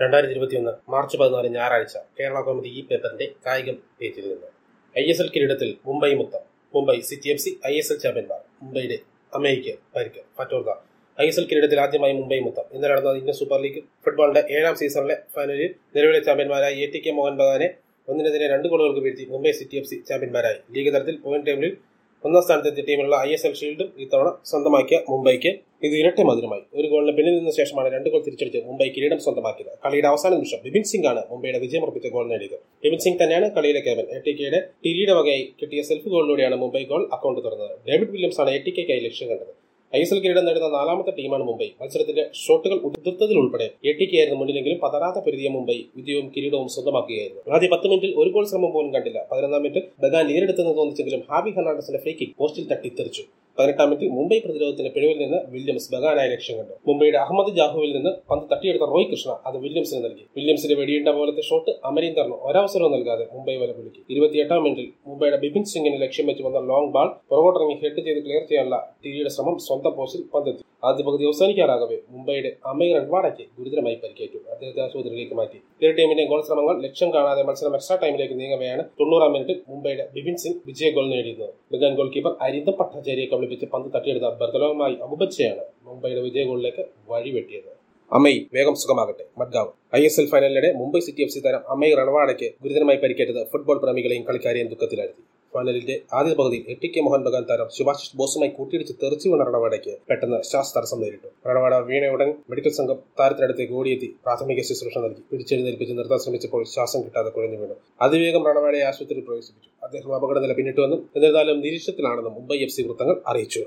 രണ്ടായിരത്തി ഇരുപത്തിയൊന്ന് മാർച്ച് പതിനാല് ഞായറാഴ്ച കേരള കോമഡി ഈ പേപ്പറിന്റെ കായികം പേജിൽ നിന്ന് ഐ എസ് എൽ കിരീടത്തിൽ മുംബൈ മുത്തം Mumbai city F C I S L ചാമ്പ്യന്മാർ മുംബൈയുടെ അമേരിക്ക പരിക്ക് ഫറ്റോർദ ഐ എസ് എൽ കിരീടത്തിൽ ആദ്യമായി മുംബൈ മുത്തം ഇന്നലെ നടന്ന ഇന്ത്യൻ സൂപ്പർ ലീഗ് ഫുട്ബോളിന്റെ ഏഴാം സീസണിലെ ഫൈനലിൽ നിലവിലെ ചാമ്പ്യന്മാരായ A T K Mohan Bagan ഒന്നിനെതിരെ രണ്ട് ഗോളുകൾക്ക് വീഴ്ത്തി മുംബൈ സിറ്റി എഫ് സി ചാമ്പ്യന്മാരായി ലീഗ് തലത്തിൽ പോയിന്റ് ടേബിളിൽ ഒന്നാം സ്ഥാനത്തെത്തിയ ടീമിലുള്ള ഐ എസ് എൽ ഷീൽഡും ഇത്തവണ സ്വന്തമാക്കിയ മുംബൈക്ക് ഇത് ഇരട്ടി മധുരമായി ഒരു ഗോളിന് പിന്നിൽ നിന്ന ശേഷമാണ് രണ്ട് ഗോൾ തിരിച്ചടിച്ച് മുംബൈ കിരീടം സ്വന്തമാക്കിയത് കളിയുടെ അവസാന നിമിഷം ബിപിൻ സിംഗ് ആണ് മുംബൈയുടെ വിജയമുറപ്പിച്ച ഗോൾ നേടിയത് ബിപിൻ സിംഗ് തന്നെയാണ് കളിയിലെ ക്യാപ്റ്റൻ എ ടി കെയുടെ ടിരിയുടെ വകയായി കിട്ടിയ സെൽഫ് ഗോളിലൂടെയാണ് മുംബൈ ഗോൾ അക്കൗണ്ട് തുറന്നത് ഡേവിഡ് വില്യംസ് ആണ് എ ടി കെക്കായി ലക്ഷ്യം കണ്ടത് ഐ എസ് എൽ കിരീടം നേടുന്ന നാലാമത്തെ ടീമാണ് മുംബൈ മത്സരത്തിന്റെ ഷോട്ടുകൾ ഉതിർത്തതിൽ ഉൾപ്പെടെ എ ടി കെ ആയിരുന്നു മുന്നിലെങ്കിലും പതറാതെ പൊരുതിയ മുംബൈ വിജയവും കിരീടവും സ്വന്തമാക്കുകയായിരുന്നു ആദ്യ പത്ത് മിനിറ്റിൽ ഒരു ഗോൾ ശ്രമം പോലും കണ്ടില്ല പതിനൊന്നാം മിനിറ്റ് ബഗാൻ ലീഡെടുത്തെന്ന് തോന്നിച്ചെങ്കിലും ഹാബി ഹെർണാണ്ടസിന്റെ ഫ്രീ കിക്ക് പോസ്റ്റിൽ തട്ടി തെറിച്ചു പതിനെട്ടാം മിനിറ്റിൽ മുംബൈ പ്രതിരോധത്തിന്റെ പിഴവിൽ നിന്ന് വില്യംസ് ബഗാനായി ലക്ഷ്യം കണ്ടു മുംബൈയുടെ അഹമ്മദ് ജാഹുവിൽ നിന്ന് പന്ത് തട്ടിയെടുത്ത റോയ് കൃഷ്ണ അത് വില്യംസിന് നൽകി വില്യംസിന്റെ വെടിയേണ്ട പോലത്തെ ഷോട്ട് അമരീന്ദറിന് ഒരവസരവും നൽകാതെ മുംബൈ വല കുലുക്കി ഇരുപത്തിയെട്ടാം മിനിറ്റിൽ മുംബൈയുടെ ബിപിൻ സിംഗിനെ ലക്ഷ്യം വെച്ച് വന്ന ലോങ് ബാൾ പുറകോട്ടിറങ്ങി ഹെഡ് ചെയ്ത് ക്ലിയർ ചെയ്യാനുള്ള ടിവിയുടെ ശ്രമം സ്വന്തം പോസ്റ്റിൽ പന്തെത്തി ആദ്യ പകുതി അവസാനിക്കാറാകവേ മുംബൈയുടെ അമീർ റൺവാടയ്ക്ക് ഗുരുതരമായി പരിക്കേറ്റു അദ്ദേഹത്തെ ആശുപത്രിയിലേക്ക് മാറ്റി ഇരു ടീമിന്റെ ഗോൾ ശ്രമങ്ങൾ ലക്ഷ്യം കാണാതെ മത്സരം എക്സ്ട്രാ ടൈമിലേക്ക് നീങ്ങവെയാണ് തൊണ്ണൂറാം മിനിറ്റിൽ മുംബൈയുടെ ബിപിൻ സിംഗ് വിജയ ഗോൾ നേടിയിരുന്നത് ബഗാൻ ഗോൾ കീപ്പർ അരിന്ദം ഭട്ടാചാര്യയെ കബളിപ്പിച്ച് പന്ത് തട്ടിയെടുത്ത ബർദലോമായി അബുബച്ചയാണ് മുംബൈയുടെ വിജയ ഗോളിലേക്ക് വഴിവെട്ടിയത് അമൈ വേഗം സുഖമാകട്ടെ മഡ്ഗാവ് ഐ എസ് എൽ ഫൈനലിനിടെ മുംബൈ സിറ്റി എഫ് സി താരം അമൈ റണവാടയ്ക്ക് ഗുരുതരമായി പരിക്കേറ്റത് ഫുട്ബോൾ പ്രേമികളെയും കളിക്കാരെയും ദുഃഖത്തിലാഴ്ത്തി ഫൈനലിന്റെ ആദ്യ പകുതിയിൽ A T K Mohan Bagan താരം സുഭാഷിഷ് ബോസുമായി കൂട്ടിയിടിച്ച് തെറിച്ചു വീണ റണവാടയ്ക്ക് പെട്ടെന്ന് ശ്വാസ തടസ്സം നേരിട്ടു റണവാട വീണയുടൻ മെഡിക്കൽ സംഘം താരത്തിനടുത്തേക്ക് ഓടിയെത്തി പ്രാഥമിക ശുശ്രൂഷ നൽകി പിടിച്ചെഴുന്നേൽപ്പിച്ച് നിർത്താൻ ശ്രമിച്ചപ്പോൾ ശ്വാസം കിട്ടാതെ കുഴഞ്ഞു വീണു അതിവേഗം റണവാടയെ ആശുപത്രിയിൽ പ്രവേശിപ്പിച്ചു അദ്ദേഹം അപകടനില പിന്നിട്ടുവെന്നും എന്നിരുന്നാലും നിരീക്ഷണത്തിലാണെന്നും മുംബൈ എഫ് സി വൃത്തങ്ങൾ അറിയിച്ചു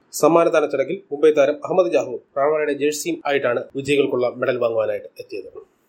സമ്മാനദാന ചടങ്ങിൽ മുംബൈ താരം അഹമ്മദ് ജാഹു റണവാടയുടെ ജേഴ്സിയും ആയിട്ടാണ് വിജയികൾക്കുള്ള മെഡൽ വാങ്ങുവാനായിട്ട് എത്തിയത്